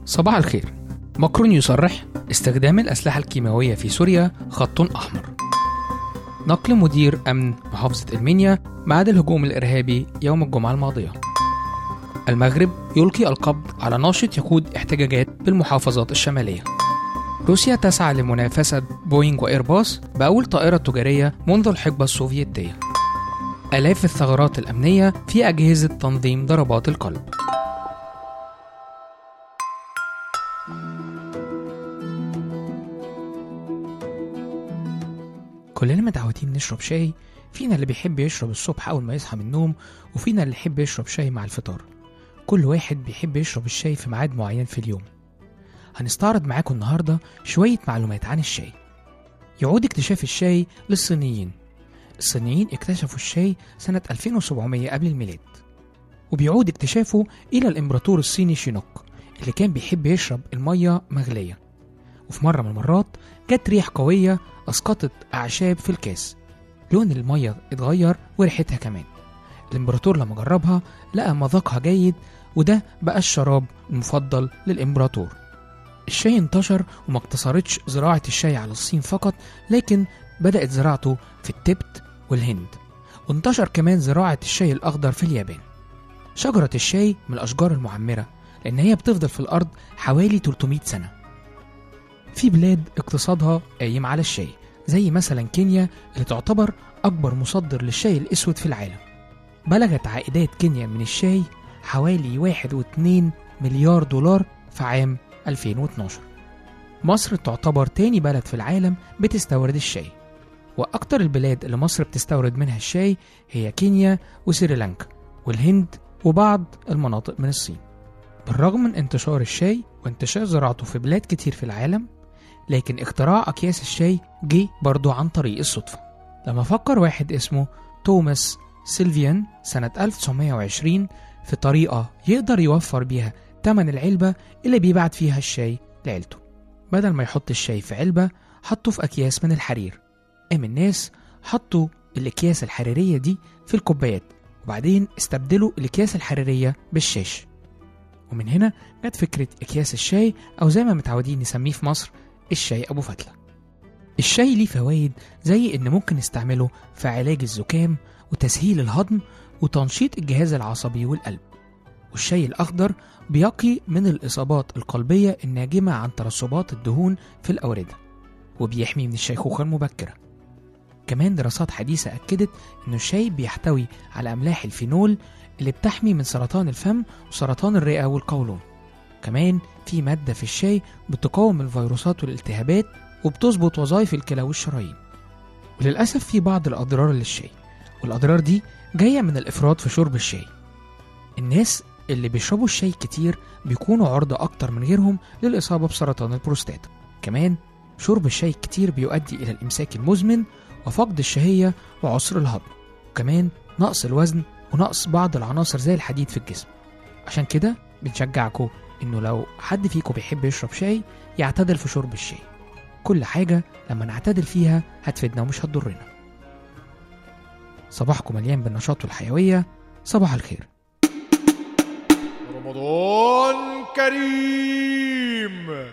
صباح الخير ماكرون يصرح استخدام الأسلحة الكيماوية في سوريا خط أحمر نقل مدير أمن محافظة المنيا بعد الهجوم الإرهابي يوم الجمعة الماضية المغرب يلقي القبض على ناشط يقود احتجاجات بالمحافظات الشمالية روسيا تسعى لمنافسة بوينغ وإيرباص بأول طائرة تجارية منذ الحقبة السوفيتية آلاف الثغرات الأمنية في أجهزة تنظيم ضربات القلب كلنا متعودين نشرب شاي فينا اللي بيحب يشرب الصبح أول ما يصحى من النوم وفينا اللي يحب يشرب شاي مع الفطار كل واحد بيحب يشرب الشاي في ميعاد معين في اليوم هنستعرض معاكم النهاردة شوية معلومات عن الشاي يعود اكتشاف الشاي للصينيين الصينيين اكتشفوا الشاي سنة 2700 قبل الميلاد وبيعود اكتشافه إلى الإمبراطور الصيني شينوك اللي كان بيحب يشرب المية مغلية وفي مرة من المرات جت ريح قوية أسقطت أعشاب في الكاس لون المية اتغير وريحتها كمان الإمبراطور لما جربها لقى مذاقها جيد وده بقى الشراب المفضل للإمبراطور الشاي انتشر وما اقتصرتش زراعة الشاي على الصين فقط لكن بدأت زراعته في التبت والهند وانتشر كمان زراعة الشاي الأخضر في اليابان شجرة الشاي من الأشجار المعمرة لأن هي بتفضل في الأرض حوالي 300 سنة في بلاد اقتصادها قايم على الشاي زي مثلا كينيا اللي تعتبر أكبر مصدر للشاي الأسود في العالم بلغت عائدات كينيا من الشاي حوالي واحد واتنين مليار دولار في عام 2012 مصر تعتبر تاني بلد في العالم بتستورد الشاي وأكتر البلاد اللي مصر بتستورد منها الشاي هي كينيا وسريلانكا والهند وبعض المناطق من الصين بالرغم من انتشار الشاي وانتشار زراعته في بلاد كتير في العالم لكن اختراع أكياس الشاي جه برضه عن طريق الصدفة لما فكر واحد اسمه توماس سيلفيان سنة 1920 في طريقة يقدر يوفر بيها تمن العلبة اللي بيبعت فيها الشاي لعيلته بدل ما يحط الشاي في علبة حطه في أكياس من الحرير قام الناس حطوا الأكياس الحريرية دي في الكوبايات وبعدين استبدلوا الأكياس الحريرية بالشاش ومن هنا جت فكرة أكياس الشاي أو زي ما متعودين نسميه في مصر الشاي أبو فتلة الشاي ليه فوائد زي إن ممكن نستعمله في علاج الزكام وتسهيل الهضم وتنشيط الجهاز العصبي والقلب والشاي الأخضر بيقي من الإصابات القلبية الناجمة عن ترسبات الدهون في الأوردة وبيحمي من الشيخوخة المبكرة كمان دراسات حديثة أكدت إن الشاي بيحتوي على أملاح الفينول اللي بتحمي من سرطان الفم وسرطان الرئة والقولون كمان في مادة في الشاي بتقاوم الفيروسات والالتهابات وبتظبط وظائف الكلى والشرايين وللأسف في بعض الأضرار للشاي والأضرار دي جاية من الإفراط في شرب الشاي الناس اللي بيشربوا الشاي كتير بيكونوا عرضة أكتر من غيرهم للإصابة بسرطان البروستاتا كمان شرب الشاي كتير بيؤدي إلى الإمساك المزمن وفقد الشهية وعسر الهضم وكمان نقص الوزن ونقص بعض العناصر زي الحديد في الجسم عشان كده بنشجعكم إنه لو حد فيكم بيحب يشرب شاي يعتدل في شرب الشاي كل حاجة لما نعتدل فيها هتفيدنا ومش هتضرنا صباحكم مليان بالنشاط والحيوية صباح الخير رمضان كريم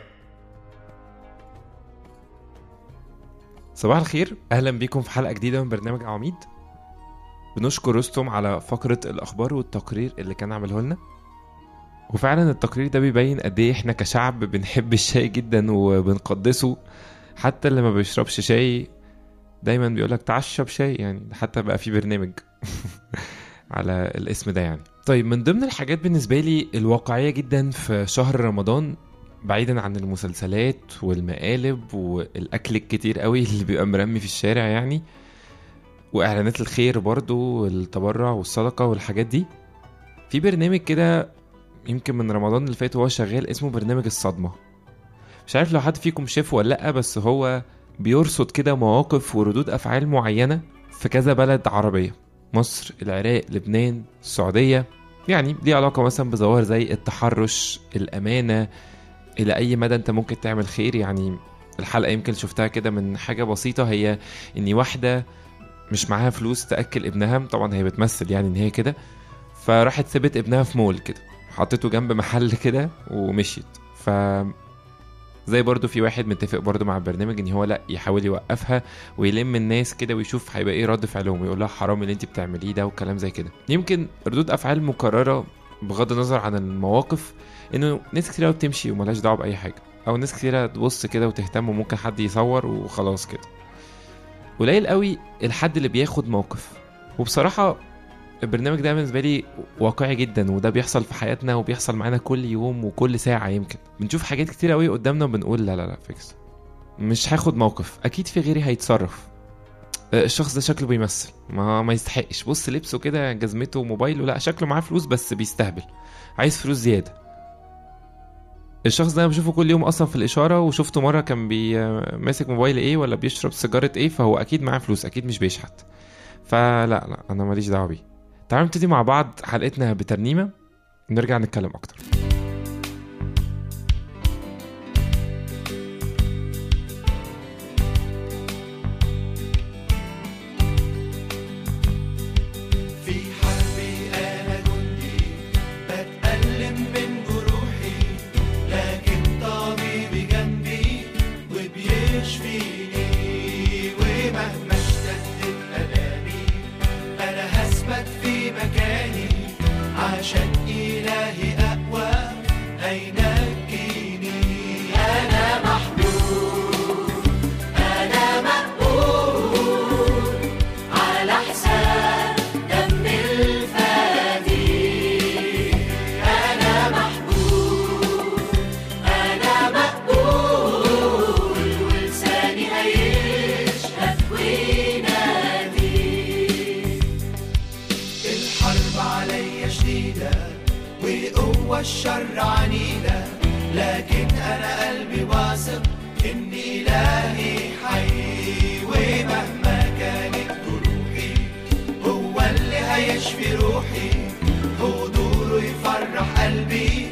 صباح الخير اهلا بيكم في حلقه جديده من برنامج عواميد بنشكر رستم على فقره الاخبار والتقرير اللي كان عمله لنا وفعلا التقرير ده بيبين قد ايه احنا كشعب بنحب الشاي جدا وبنقدسه حتى اللي ما بيشربش شاي دايما بيقولك تعال اشرب شاي يعني حتى بقى في برنامج على الاسم ده يعني طيب من ضمن الحاجات بالنسبه لي الواقعيه جدا في شهر رمضان بعيدا عن المسلسلات والمقالب والاكل الكتير قوي اللي بيبقى مرمي في الشارع يعني واعلانات الخير برضو والتبرع والصدقه والحاجات دي في برنامج كده يمكن من رمضان اللي فات وهو شغال اسمه برنامج الصدمه مش عارف لو حد فيكم شافه ولا لا بس هو بيرصد كده مواقف وردود افعال معينه في كذا بلد عربيه مصر العراق لبنان السعوديه يعني ليه علاقه مثلا بظواهر زي التحرش الامانه الى اي مدى انت ممكن تعمل خير يعني الحلقه يمكن شفتها كده من حاجه بسيطه هي ان واحده مش معاها فلوس تاكل ابنها طبعا هي بتمثل يعني ان هي كده فراحت سابت ابنها في مول كده حطيته جنب محل كده ومشيت ف زي برضو في واحد متفق برضو مع البرنامج ان هو لا يحاول يوقفها ويلم الناس كده ويشوف هيبقى ايه رد فعلهم ويقول لها حرام اللي انت بتعمليه ده وكلام زي كده يمكن ردود افعال مكرره بغض النظر عن المواقف انه ناس كتير قوي بتمشي وملهاش دعوه باي حاجه او ناس كتير تبص كده وتهتم وممكن حد يصور وخلاص كده قليل قوي الحد اللي بياخد موقف وبصراحه البرنامج ده بالنسبه لي واقعي جدا وده بيحصل في حياتنا وبيحصل معانا كل يوم وكل ساعه يمكن بنشوف حاجات كتير قوي قدامنا وبنقول لا لا لا فيكس مش هاخد موقف اكيد في غيري هيتصرف آه، الشخص ده شكله بيمثل ما ما يستحقش بص لبسه كده جزمته وموبايله لا شكله معاه فلوس بس بيستهبل عايز فلوس زياده الشخص ده انا بشوفه كل يوم اصلا في الاشاره وشفته مره كان بي آه، ماسك موبايل ايه ولا بيشرب سيجاره ايه فهو اكيد معاه فلوس اكيد مش بيشحت فلا لا انا ماليش دعوه بيه تعالوا نبتدي مع بعض حلقتنا بترنيمه ونرجع نتكلم اكتر في حربي أنا جندي بتألم من جروحي لكن طبيبي جنبي وبيشفيني ومهما اشتدت ألامي أنا هثبت في مكاني عشان إلهي أقوى هينجيني أنا محبوب أنا مقبول على حساب دم الفدي أنا محبوب أنا مقبول ولساني هيشهد وينادي الحرب عليا شديدة وقوة الشر عنيدة لكن أنا قلبي واثق إن إلهي حي ومهما كانت جروحي هو اللي هيشفي روحي حضوره يفرح قلبي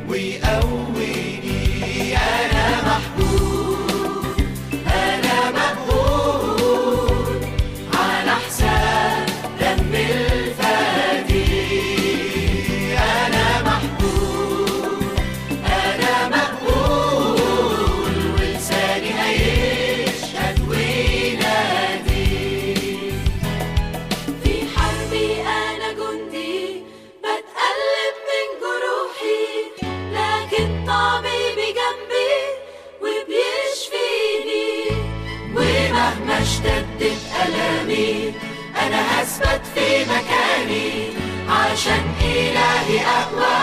ويقويني أنا محبوب أنا مقبول على حساب دم الفدي أنا محبوب أنا مقبول ولساني هيشهد وينادي في حربي أنا جندي بتقلب من جروحي لكن طبيبي جنبي وبيشفيني ومهما اشتدت ألامي أنا هثبت في مكاني عشان إلهي أقوى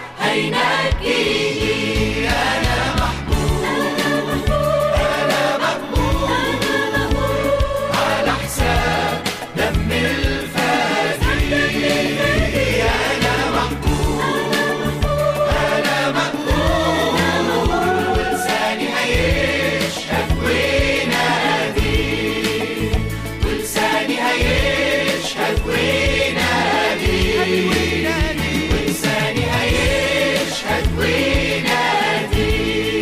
هينجيني أنا محبوب أنا مقبول على حساب دم الفدي أنا محبوب أنا مقبول ولساني هيشهد وينادي ولساني هيشهد وينادي ولساني هيشهد وينادي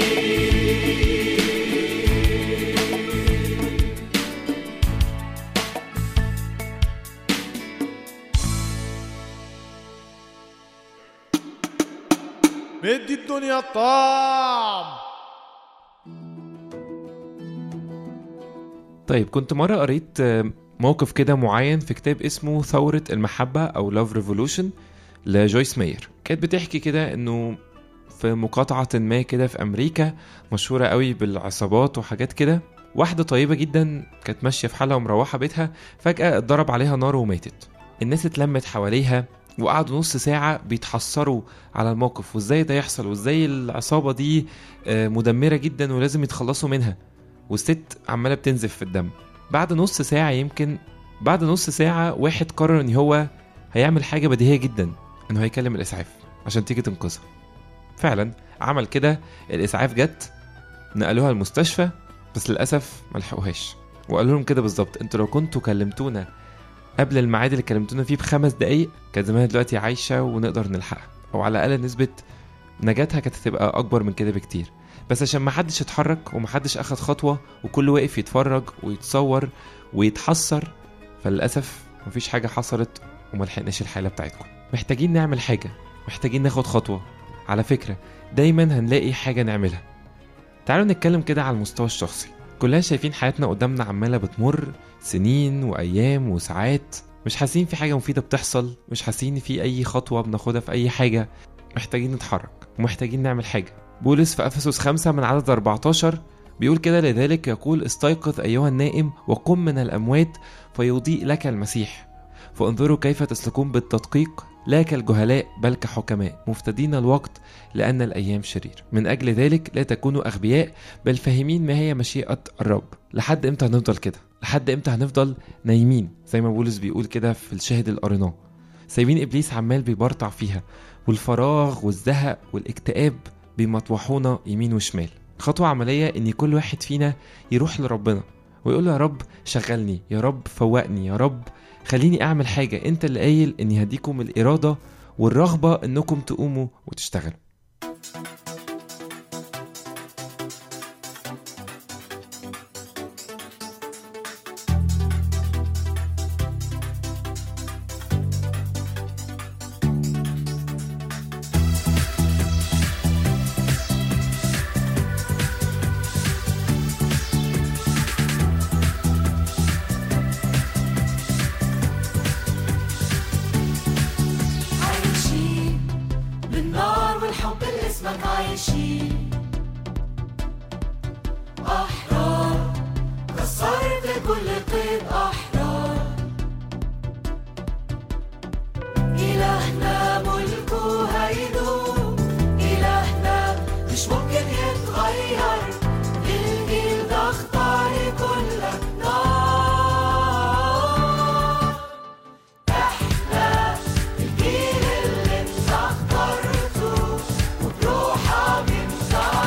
مدي الدنيا الطعم طيب كنت مرة قريت آه، موقف كده معين في كتاب اسمه ثورة المحبة أو Love Revolution لجويس ماير كانت بتحكي كده إنه في مقاطعة ما كده في أمريكا مشهورة قوي بالعصابات وحاجات كده واحدة طيبة جدا كانت ماشية في حالها ومروحة بيتها فجأة اتضرب عليها نار وماتت الناس اتلمت حواليها وقعدوا نص ساعة بيتحسروا على الموقف وازاي ده يحصل وازاي العصابة دي آه، مدمرة جدا ولازم يتخلصوا منها والست عمالة بتنزف في الدم بعد نص ساعة يمكن بعد نص ساعة واحد قرر ان هو هيعمل حاجة بديهية جدا انه هيكلم الاسعاف عشان تيجي تنقذها فعلا عمل كده الاسعاف جت نقلوها المستشفى بس للاسف ما لحقوهاش وقالوا لهم كده بالظبط انتوا لو كنتوا كلمتونا قبل الميعاد اللي كلمتونا فيه بخمس دقايق كانت زمانها دلوقتي عايشه ونقدر نلحقها او على الاقل نسبه نجاتها كانت هتبقى اكبر من كده بكتير بس عشان ما حدش اتحرك وما حدش اخد خطوه وكل واقف يتفرج ويتصور ويتحسر فللاسف مفيش حاجه حصلت وما لحقناش الحاله بتاعتكم محتاجين نعمل حاجه محتاجين ناخد خطوة على فكرة دايما هنلاقي حاجة نعملها تعالوا نتكلم كده على المستوى الشخصي كلنا شايفين حياتنا قدامنا عمالة بتمر سنين وأيام وساعات مش حاسين في حاجة مفيدة بتحصل مش حاسين إن في أي خطوة بناخدها في أي حاجة محتاجين نتحرك ومحتاجين نعمل حاجة بولس في أفسس 5 من عدد 14 بيقول كده لذلك يقول استيقظ أيها النائم وقم من الأموات فيضيء لك المسيح فانظروا كيف تسلكون بالتدقيق لا كالجهلاء بل كحكماء مفتدين الوقت لأن الأيام شرير من أجل ذلك لا تكونوا أغبياء بل فاهمين ما هي مشيئة الرب لحد إمتى هنفضل كده لحد إمتى هنفضل نايمين زي ما بولس بيقول كده في الشاهد اللي قريناه سايبين إبليس عمال بيبرطع فيها والفراغ والزهق والاكتئاب بيمطوحونا يمين وشمال خطوة عملية إن كل واحد فينا يروح لربنا ويقول له يا رب شغلني يا رب فوقني يا رب خليني أعمل حاجة أنت اللي قايل إني هديكم الإرادة والرغبة إنكم تقوموا وتشتغلوا عايشين بالنار والحب اللي اسمك عايشين أحرار كسرت كل قيد أحرار إلهنا ملكه هيدوم إلهنا مش ممكن يتغير الجيل ده اختار كلك نار احنا الجيل اللي انت اخترته وبروحك انت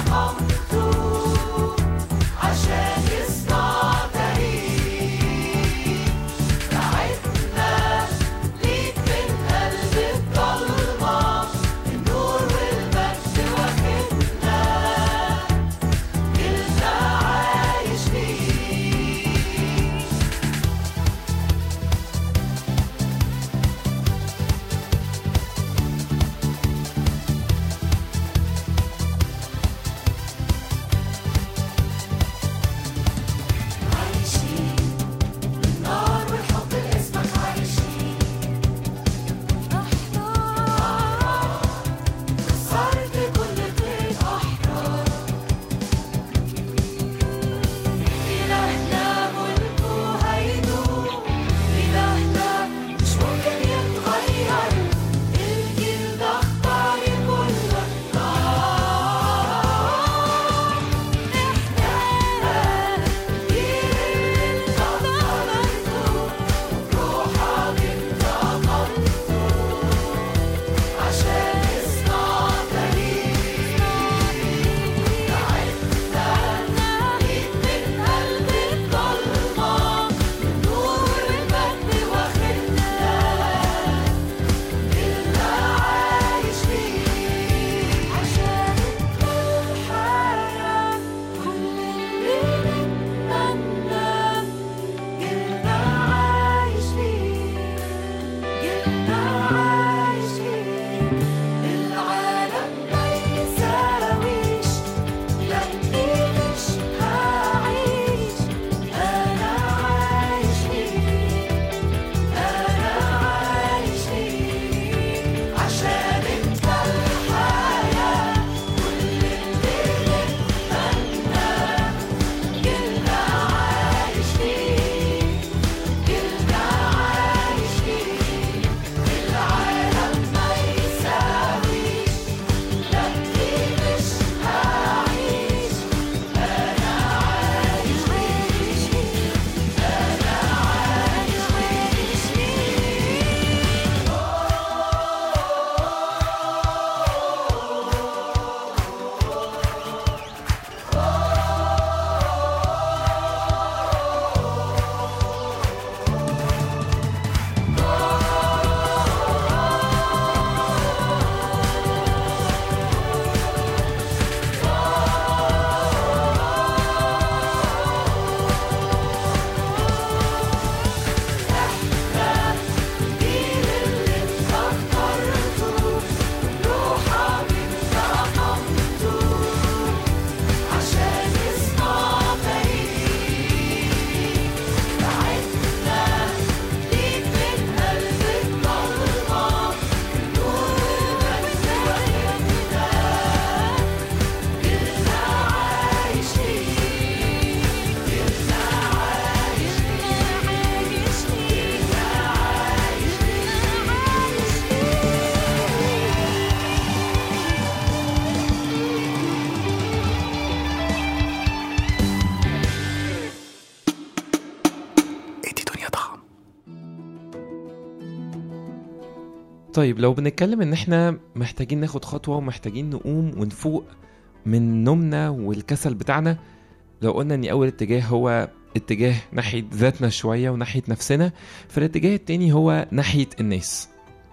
طيب لو بنتكلم ان احنا محتاجين ناخد خطوة ومحتاجين نقوم ونفوق من نومنا والكسل بتاعنا لو قلنا ان اول اتجاه هو اتجاه ناحية ذاتنا شوية وناحية نفسنا فالاتجاه التاني هو ناحية الناس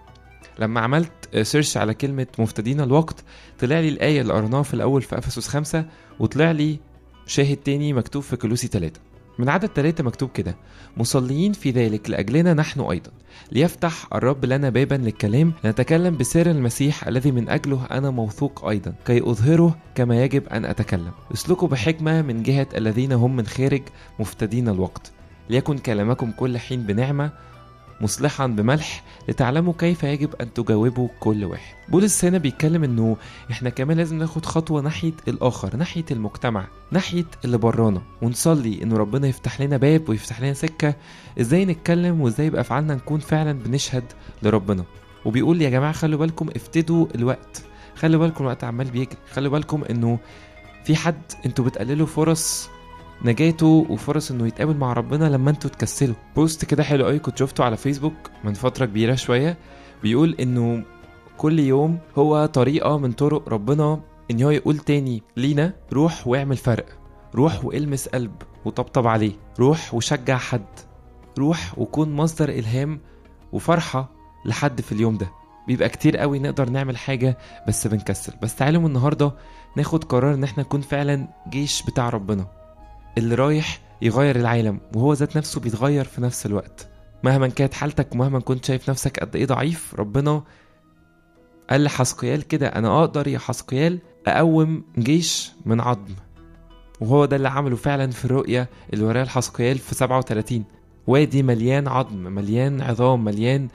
لما عملت سيرش على كلمة مفتدين الوقت طلع لي الآية اللي قرناها في الأول في أفسس خمسة وطلع لي شاهد تاني مكتوب في كلوسي ثلاثة من عدد ثلاثة مكتوب كده مصليين في ذلك لأجلنا نحن أيضا ليفتح الرب لنا بابا للكلام نتكلم بسر المسيح الذي من أجله أنا موثوق أيضا كي أظهره كما يجب أن أتكلم اسلكوا بحكمة من جهة الذين هم من خارج مفتدين الوقت ليكن كلامكم كل حين بنعمة مصلحا بملح لتعلموا كيف يجب ان تجاوبوا كل واحد بولس هنا بيتكلم انه احنا كمان لازم ناخد خطوه ناحيه الاخر ناحيه المجتمع ناحيه اللي برانا ونصلي انه ربنا يفتح لنا باب ويفتح لنا سكه ازاي نتكلم وازاي يبقى افعالنا نكون فعلا بنشهد لربنا وبيقول يا جماعه خلوا بالكم افتدوا الوقت خلوا بالكم الوقت عمال بيجري خلوا بالكم انه في حد انتوا بتقللوا فرص نجاته وفرص انه يتقابل مع ربنا لما انتوا تكسلوا بوست كده حلو قوي كنت شفته على فيسبوك من فتره كبيره شويه بيقول انه كل يوم هو طريقه من طرق ربنا ان هو يقول تاني لينا روح واعمل فرق روح والمس قلب وطبطب عليه روح وشجع حد روح وكون مصدر الهام وفرحه لحد في اليوم ده بيبقى كتير قوي نقدر نعمل حاجة بس بنكسل بس تعالوا من النهاردة ناخد قرار ان احنا نكون فعلا جيش بتاع ربنا اللي رايح يغير العالم وهو ذات نفسه بيتغير في نفس الوقت مهما كانت حالتك ومهما كنت شايف نفسك قد ايه ضعيف ربنا قال لحسقيال كده انا اقدر يا حسقيال اقوم جيش من عظم وهو ده اللي عمله فعلا في الرؤية اللي وراها لحسقيال في 37 وادي مليان عظم مليان عظام مليان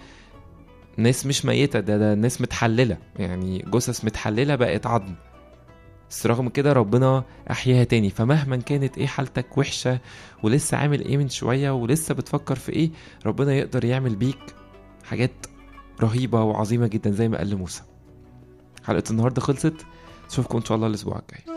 ناس مش ميتة ده ده ناس متحللة يعني جثث متحللة بقت عظم بس رغم كده ربنا احياها تاني فمهما كانت ايه حالتك وحشه ولسه عامل ايه من شويه ولسه بتفكر في ايه ربنا يقدر يعمل بيك حاجات رهيبه وعظيمه جدا زي ما قال لموسى حلقه النهارده خلصت اشوفكم ان شاء الله الاسبوع الجاي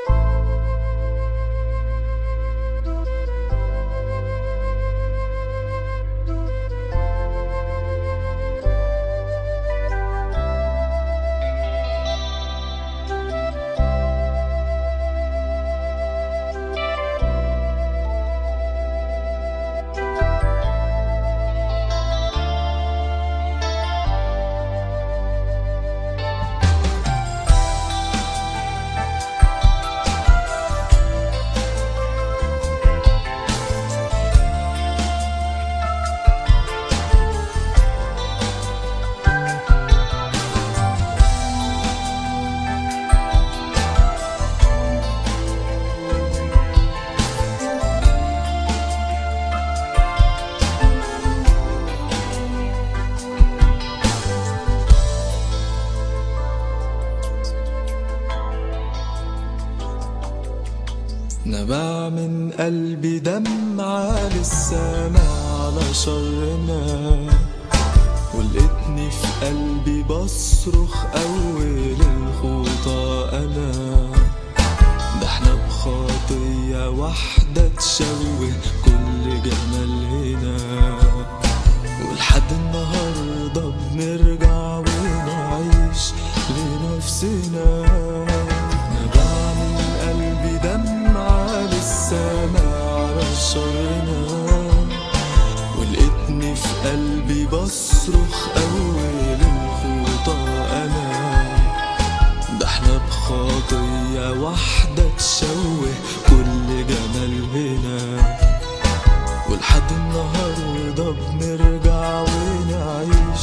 نبع من قلبي دمعة للسماء على شرنا ولقيتني في قلبي بصرخ أول الخطى أنا ده احنا بخطية واحدة تشوه كل جمال هنا ولحد النهاردة بنرجع ونعيش لنفسنا نبع من قلبي دمعة للسماء على شرنا ولقيتني في قلبي بصرخ أول الخطى أنا ده احنا بخطية واحدة تشوه كل جمال هنا ولحد النهاردة بنرجع ونعيش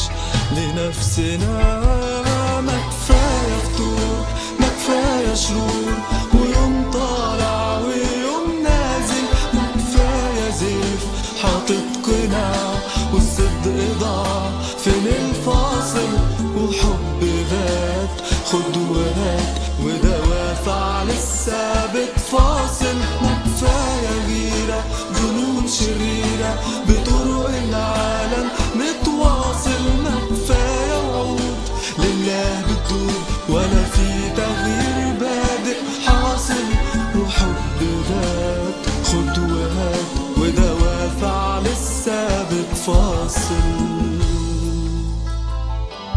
لنفسنا ما كفاية فتور ما كفاية شرور ويوم طالع ويوم نازل ما كفاية زيف حاطط قناع والصدق ضاع فين الفاصل وحب ذات خد وهات ودوافع لسه بتفاصل ما كفاية غيرة ظنون شريرة بطرق العالم نتواصل ما كفاية وعود لله بتدور ولا في تغيير بادئ حاصل وحب ذات خد وهات ودوافع لسه بتفاصل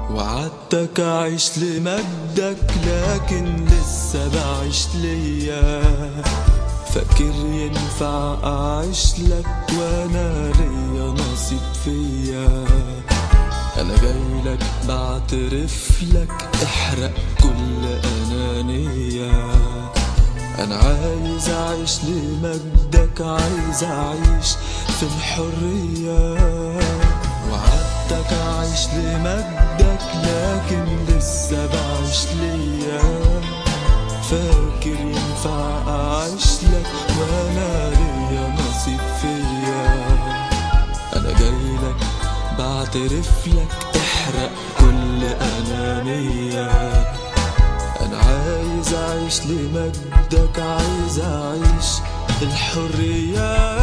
وعدتك أعيش لمجدك لكن لسه بعيش ليا فاكر ينفع أعيش لك وأنا ليا نصيب فيا أنا جاي لك بعترف لك احرق كل أنانية أنا عايز أعيش لمجدك عايز أعيش في الحرية وعدتك أعيش لمجدك لكن لسه بعيش ليا فاكر ينفع أعيش لك وأنا ليا نصيب فيا أنا جاي لك بعترف لك احرق كل أنانية أنا عايز أعيش لمجدك عايز أعيش الحرية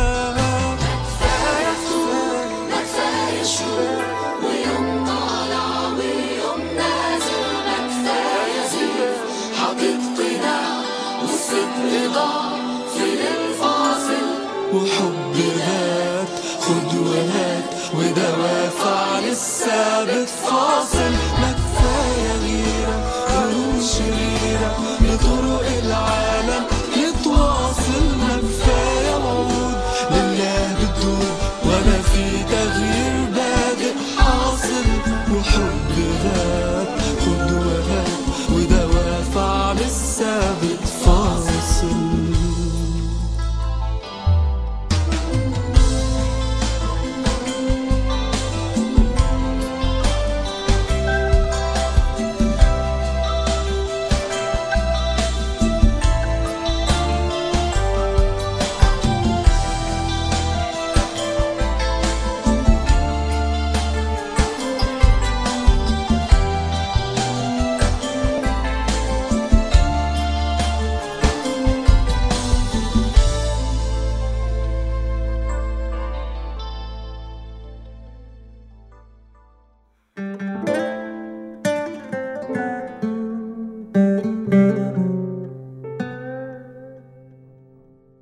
كفاية شهور ويوم طالع ويوم نازل ما كفاية زيف حاطط قناع والصدق ضاع في الفاصل وحب ذات خد وهات ودوافع لسه بتفاصل ما كفاية غيرة قلوب شريرة لطرق العالم نتواصل ما كفاية وعود لله بتدور ولا في تغيير بادئ حاصل وحب ذات خد وهات ودوافع لسه بتفاصل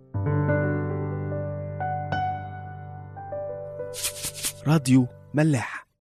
راديو ملاح